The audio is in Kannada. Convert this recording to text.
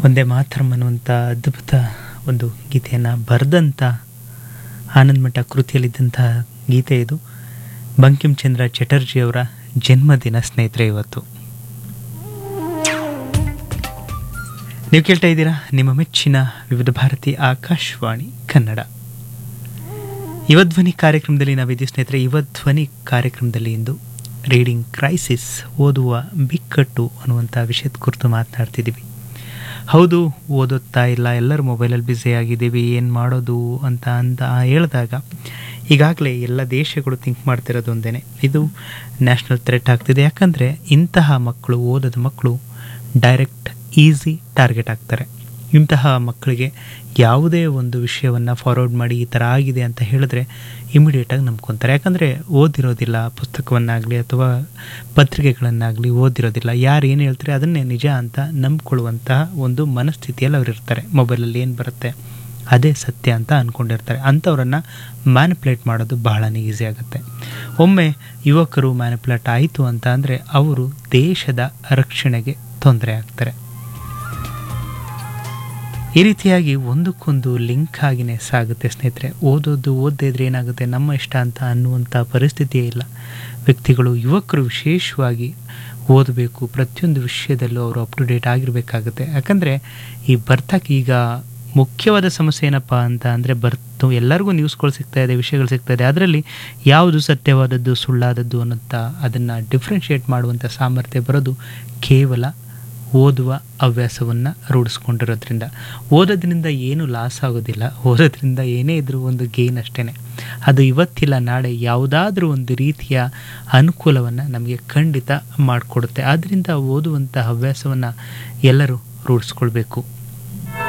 ಒಂದೇ ಮಾತರಂ ಅನ್ನುವಂಥ ಅದ್ಭುತ ಒಂದು ಗೀತೆಯನ್ನು ಬರೆದಂಥ ಆನಂದಮಠ ಕೃತಿಯಲ್ಲಿದ್ದಂಥ ಗೀತೆ ಇದು ಬಂಕಿಂಚಂದ್ರ ಚಟರ್ಜಿಯವರ ಜನ್ಮದಿನ ಸ್ನೇಹಿತರೆ ಇವತ್ತು ನೀವು ಕೇಳ್ತಾ ಇದ್ದೀರಾ ನಿಮ್ಮ ಮೆಚ್ಚಿನ ವಿವಿಧ ಭಾರತಿ ಆಕಾಶವಾಣಿ ಕನ್ನಡ ಯುವಧ್ವನಿ ಕಾರ್ಯಕ್ರಮದಲ್ಲಿ ನಾವಿದ್ದೀವಿ ಸ್ನೇಹಿತರೆ ಯುವಧ್ವನಿ ಕಾರ್ಯಕ್ರಮದಲ್ಲಿ ಇಂದು ರೀಡಿಂಗ್ ಕ್ರೈಸಿಸ್ ಓದುವ ಬಿಕ್ಕಟ್ಟು ಅನ್ನುವಂಥ ವಿಷಯದ ಕುರಿತು ಮಾತನಾಡ್ತಿದ್ದೀವಿ ಹೌದು ಓದುತ್ತಾ ಇಲ್ಲ ಎಲ್ಲರೂ ಮೊಬೈಲಲ್ಲಿ ಬ್ಯುಸಿ ಆಗಿದ್ದೀವಿ ಏನು ಮಾಡೋದು ಅಂತ ಅಂತ ಹೇಳಿದಾಗ ಈಗಾಗಲೇ ಎಲ್ಲ ದೇಶಗಳು ಥಿಂಕ್ ಮಾಡ್ತಿರೋದು ಒಂದೇ ಇದು ನ್ಯಾಷನಲ್ ಥ್ರೆಟ್ ಆಗ್ತಿದೆ ಯಾಕಂದರೆ ಇಂತಹ ಮಕ್ಕಳು ಓದದ ಮಕ್ಕಳು ಡೈರೆಕ್ಟ್ ಈಸಿ ಟಾರ್ಗೆಟ್ ಆಗ್ತಾರೆ ಇಂತಹ ಮಕ್ಕಳಿಗೆ ಯಾವುದೇ ಒಂದು ವಿಷಯವನ್ನು ಫಾರ್ವರ್ಡ್ ಮಾಡಿ ಈ ಥರ ಆಗಿದೆ ಅಂತ ಹೇಳಿದ್ರೆ ಇಮಿಡಿಯೇಟಾಗಿ ನಂಬ್ಕೊತಾರೆ ಯಾಕಂದರೆ ಓದಿರೋದಿಲ್ಲ ಪುಸ್ತಕವನ್ನಾಗಲಿ ಅಥವಾ ಪತ್ರಿಕೆಗಳನ್ನಾಗಲಿ ಓದಿರೋದಿಲ್ಲ ಯಾರು ಏನು ಹೇಳ್ತಾರೆ ಅದನ್ನೇ ನಿಜ ಅಂತ ನಂಬ್ಕೊಳ್ಳುವಂತಹ ಒಂದು ಮನಸ್ಥಿತಿಯಲ್ಲಿ ಅವ್ರು ಇರ್ತಾರೆ ಮೊಬೈಲಲ್ಲಿ ಏನು ಬರುತ್ತೆ ಅದೇ ಸತ್ಯ ಅಂತ ಅಂದ್ಕೊಂಡಿರ್ತಾರೆ ಅಂಥವ್ರನ್ನು ಮ್ಯಾನಿಪ್ಯುಲೇಟ್ ಮಾಡೋದು ಬಹಳನೇ ಈಸಿ ಆಗುತ್ತೆ ಒಮ್ಮೆ ಯುವಕರು ಮ್ಯಾನಿಪ್ಯುಲೇಟ್ ಆಯಿತು ಅಂತ ಅಂದರೆ ಅವರು ದೇಶದ ರಕ್ಷಣೆಗೆ ತೊಂದರೆ ಆಗ್ತಾರೆ ಈ ರೀತಿಯಾಗಿ ಒಂದಕ್ಕೊಂದು ಲಿಂಕ್ ಆಗಿನೇ ಸಾಗುತ್ತೆ ಸ್ನೇಹಿತರೆ ಓದೋದು ಓದದೇ ಇದ್ರೆ ಏನಾಗುತ್ತೆ ನಮ್ಮ ಇಷ್ಟ ಅಂತ ಅನ್ನುವಂಥ ಪರಿಸ್ಥಿತಿಯೇ ಇಲ್ಲ ವ್ಯಕ್ತಿಗಳು ಯುವಕರು ವಿಶೇಷವಾಗಿ ಓದಬೇಕು ಪ್ರತಿಯೊಂದು ವಿಷಯದಲ್ಲೂ ಅವರು ಅಪ್ ಟು ಡೇಟ್ ಆಗಿರಬೇಕಾಗುತ್ತೆ ಯಾಕಂದರೆ ಈ ಬರ್ತಾಕ್ ಈಗ ಮುಖ್ಯವಾದ ಸಮಸ್ಯೆ ಏನಪ್ಪ ಅಂತ ಅಂದರೆ ಬರ್ತು ಎಲ್ಲರಿಗೂ ನ್ಯೂಸ್ಗಳು ಸಿಗ್ತಾ ಇದೆ ವಿಷಯಗಳು ಸಿಗ್ತಾ ಇದೆ ಅದರಲ್ಲಿ ಯಾವುದು ಸತ್ಯವಾದದ್ದು ಸುಳ್ಳಾದದ್ದು ಅನ್ನೋಂಥ ಅದನ್ನು ಡಿಫ್ರೆನ್ಷಿಯೇಟ್ ಮಾಡುವಂಥ ಸಾಮರ್ಥ್ಯ ಬರೋದು ಕೇವಲ ಓದುವ ಹವ್ಯಾಸವನ್ನು ರೂಢಿಸ್ಕೊಂಡಿರೋದ್ರಿಂದ ಓದೋದ್ರಿಂದ ಏನು ಲಾಸ್ ಆಗೋದಿಲ್ಲ ಓದೋದ್ರಿಂದ ಏನೇ ಇದ್ರೂ ಒಂದು ಗೇನ್ ಅಷ್ಟೇ ಅದು ಇವತ್ತಿಲ್ಲ ನಾಳೆ ಯಾವುದಾದ್ರೂ ಒಂದು ರೀತಿಯ ಅನುಕೂಲವನ್ನು ನಮಗೆ ಖಂಡಿತ ಮಾಡಿಕೊಡುತ್ತೆ ಆದ್ದರಿಂದ ಓದುವಂಥ ಹವ್ಯಾಸವನ್ನು ಎಲ್ಲರೂ ರೂಢಿಸ್ಕೊಳ್ಬೇಕು